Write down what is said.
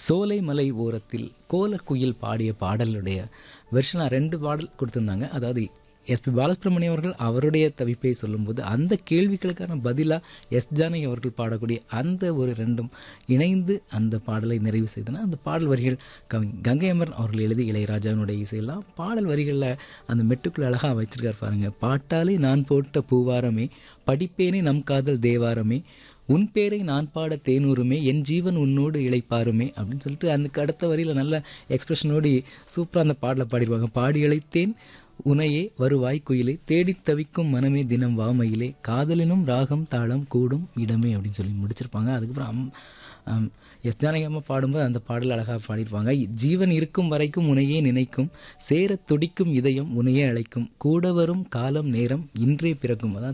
சோலைமலை ஓரத்தில் கோலக்குயில் பாடிய பாடலுடைய வெர்ஷனாக ரெண்டு பாடல் கொடுத்துருந்தாங்க அதாவது எஸ்பி பாலசுப்ரமணியம் அவர்கள் அவருடைய தவிப்பை சொல்லும்போது அந்த கேள்விகளுக்கான பதிலாக எஸ் ஜானகி அவர்கள் பாடக்கூடிய அந்த ஒரு ரெண்டும் இணைந்து அந்த பாடலை நிறைவு செய்தன அந்த பாடல் வரிகள் கவி கங்கை அமரன் அவர்கள் எழுதி இளையராஜாவினுடைய இசையெல்லாம் பாடல் வரிகளில் அந்த மெட்டுக்குள்ள அழகாக வச்சிருக்காரு பாருங்க பாட்டாலே நான் போட்ட பூவாரமே படிப்பேனே நம் காதல் தேவாரமே உன் பேரை நான் பாட தேனூருமே என் ஜீவன் உன்னோடு இழைப்பாருமே அப்படின்னு சொல்லிட்டு அதுக்கு அடுத்த வரியில் நல்ல எக்ஸ்பிரஷனோடு சூப்பராக அந்த பாடலை பாடிடுவாங்க பாடி இழைத்தேன் உனையே வருவாய் குயிலே தேடித் தவிக்கும் மனமே தினம் வாமையிலே காதலினும் ராகம் தாளம் கூடும் இடமே அப்படின்னு சொல்லி முடிச்சிருப்பாங்க அதுக்கப்புறம் அம் அம், எஸ் ஜானகி அம்மா பாடும்போது அந்த பாடல் அழகாக பாடியிருப்பாங்க ஜீவன் இருக்கும் வரைக்கும் உனையே நினைக்கும் சேரத் துடிக்கும் இதயம் உனையே அழைக்கும் கூட வரும் காலம் நேரம் இன்றே பிறக்கும் அதாவது